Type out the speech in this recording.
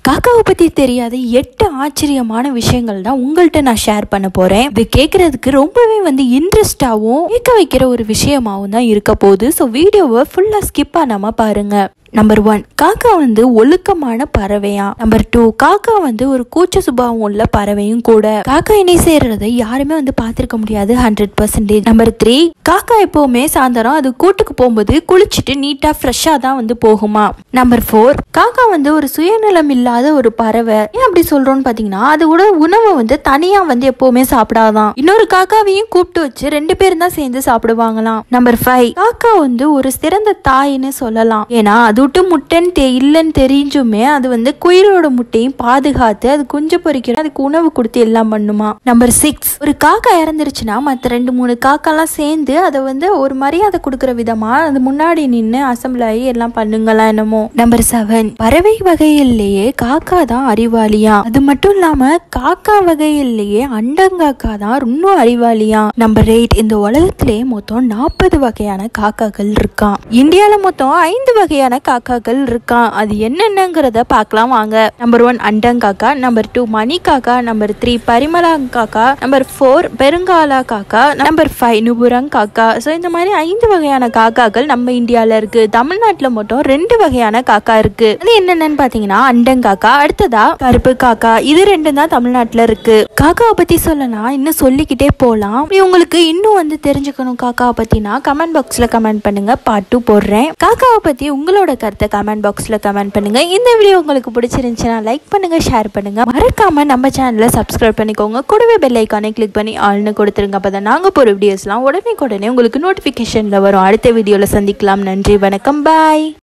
காக்காவை பத்தி தெரியாத எட்டு ஆச்சரியமான விஷயங்கள் தான் உங்கள்கிட்ட நான் ஷேர் பண்ண போறேன் இது கேட்கறதுக்கு ரொம்பவே வந்து இன்ட்ரெஸ்டாகவும் கேட்க வைக்கிற ஒரு விஷயமாவும் தான் இருக்க போகுது ஸோ வீடியோவை ஃபுல்லா ஸ்கிப் பண்ணாம பாருங்க நம்பர் ஒன் காக்கா வந்து ஒழுக்கமான பறவையா நம்பர் டூ காக்கா வந்து ஒரு கூச்ச சுபாவம் உள்ள பறவையும் கூட காக்கா இணை சேர்றதை யாருமே வந்து பார்த்திருக்க முடியாது ஹண்ட்ரட் பர்சன்டேஜ் நம்பர் த்ரீ காக்கா எப்பவுமே சாயந்தரம் அது கூட்டுக்கு போகும்போது குளிச்சுட்டு நீட்டா ஃப்ரெஷ்ஷாக தான் வந்து போகுமா நம்பர் ஃபோர் காக்கா வந்து ஒரு சுயநலம் இல்லாத ஒரு பறவை ஏன் அப்படி சொல்றோம்னு பாத்தீங்கன்னா அதோட உணவை வந்து தனியா வந்து எப்பவுமே சாப்பிடாதான் இன்னொரு காக்காவையும் கூப்பிட்டு வச்சு ரெண்டு பேரும் தான் சேர்ந்து சாப்பிடுவாங்களாம் நம்பர் ஃபைவ் காக்கா வந்து ஒரு சிறந்த தாயின்னு சொல்லலாம் ஏன்னா அது விட்டு முட்டைன்னு தெ இல்லைன்னு தெரிஞ்சுமே அது வந்து குயிலோட முட்டையும் பாதுகாத்து அது குஞ்சு பொறிக்கிற அதுக்கு உணவு கொடுத்து எல்லாம் பண்ணுமா நம்பர் சிக்ஸ் ஒரு காக்கா இறந்துருச்சுன்னா மற்ற ரெண்டு மூணு காக்காலாம் சேர்ந்து அதை வந்து ஒரு மரியாதை கொடுக்குற விதமா அது முன்னாடி நின்று அசம்பிள் ஆகி எல்லாம் பண்ணுங்களா என்னமோ நம்பர் செவன் பறவை வகையிலேயே காக்கா தான் அறிவாளியா அது மட்டும் இல்லாம காக்கா வகையிலேயே அண்டங்காக்கா தான் இன்னும் அறிவாளியா நம்பர் எயிட் இந்த உலகத்திலேயே மொத்தம் நாற்பது வகையான காக்காக்கள் இருக்கான் இந்தியால மொத்தம் ஐந்து வகையான காக்காக்கள் இருக்கான் அது என்னென்னங்கிறத பார்க்கலாம் வாங்க நம்பர் ஒன் அண்டங்காக்கா நம்பர் டூ மணி காக்கா நம்பர் த்ரீ பரிமளா காக்கா நம்பர் ஃபோர் பெருங்காலா காக்கா நம்பர் ஃபைவ் நுபுரங் காக்கா ஸோ இந்த மாதிரி ஐந்து வகையான காக்காக்கள் நம்ம இந்தியாவில் இருக்கு தமிழ்நாட்டில் மட்டும் ரெண்டு வகையான காக்கா இருக்கு அது என்னென்னு பார்த்தீங்கன்னா அண்டங்காக்கா அடுத்ததா கருப்பு காக்கா இது ரெண்டும் தான் தமிழ்நாட்டில் இருக்கு காக்காவை பற்றி சொல்லனா இன்னும் சொல்லிக்கிட்டே போகலாம் அப்படி உங்களுக்கு இன்னும் வந்து தெரிஞ்சுக்கணும் காக்காவை பற்றினா கமெண்ட் பாக்ஸில் கமெண்ட் பண்ணுங்க பார்ட் டூ போடுறேன் காக்காவை பற்றி உங்களோட கருத்தை கமெண்ட் பாக்ஸில் கமெண்ட் பண்ணுங்க இந்த வீடியோ உங்களுக்கு பிடிச்சிருந்துச்சுன்னா லைக் பண்ணுங்க ஷேர் பண்ணுங்க மறக்காம நம்ம சேனலை சப்ஸ்கிரைப் பண்ணிக்கோங்க கூடவே பெல் ஐக்கானை கிளிக் பண்ணி ஆள்னு கொடுத்துருங்க அப்போ தான் நாங்கள் போகிற வீடியோஸ்லாம் உடனே உடனே உங்களுக்கு நோட்டிஃபிகேஷனில் வரும் அடுத்த வீடியோவில் சந்திக்கலாம் நன்றி வணக்கம் பாய்